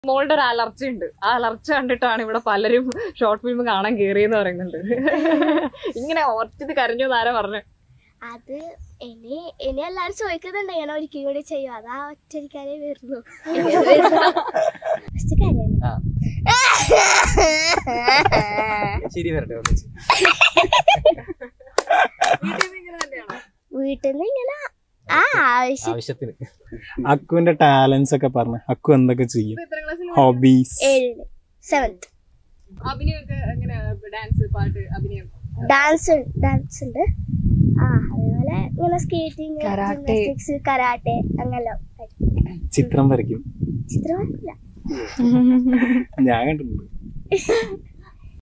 മോളുടെ ഒരു അലർച്ച ഉണ്ട് ആ അലർച്ച കണ്ടിട്ടാണ് ഇവിടെ പലരും ഷോർട്ട് ഫിലിം കാണാൻ കയറിയെന്ന് പറയുന്നുണ്ട് ഇങ്ങനെ ഓർത്തിത് കരഞ്ഞു എന്നാരാ പറഞ്ഞു അത് ഇനി ഇനി എല്ലാരും ചോദിക്കുന്നുണ്ട് ഞാൻ ഒരിക്കലും കൂടി ചെയ്യും അതാ ഒറ്റരിക്കാനേ വരുന്നു First കരയല്ലേ? ആ. ശരി വരട്ടെ ഒന്നിച്ച്. വീട്ടിൽ നിന്ന് ഇങ്ങനെ ആ ആവശ്യം ആവശ്യത്തിന് അക്കുവിന്റെ ടാലൻസ് ഒക്കെ പറഞ്ഞു അക്കു എന്തൊക്കെ ചെയ്യും ഹോബീസ് ഏഴില് സെവൻത്ത് അഭിനയൊക്കെ എങ്ങനെ ഡാൻസ് പാട്ട് അഭിനയം ഡാൻസ് ഡാൻസ് ഉണ്ട് ആ അതേപോലെ ഇങ്ങനെ സ്കേറ്റിംഗ് Karate. ജിംനാസ്റ്റിക്സ് കരാട്ടെ അങ്ങനെ ചിത്രം വരയ്ക്കും ചിത്രം വരക്കില്ല ഞാൻ കണ്ടിട്ടുണ്ട്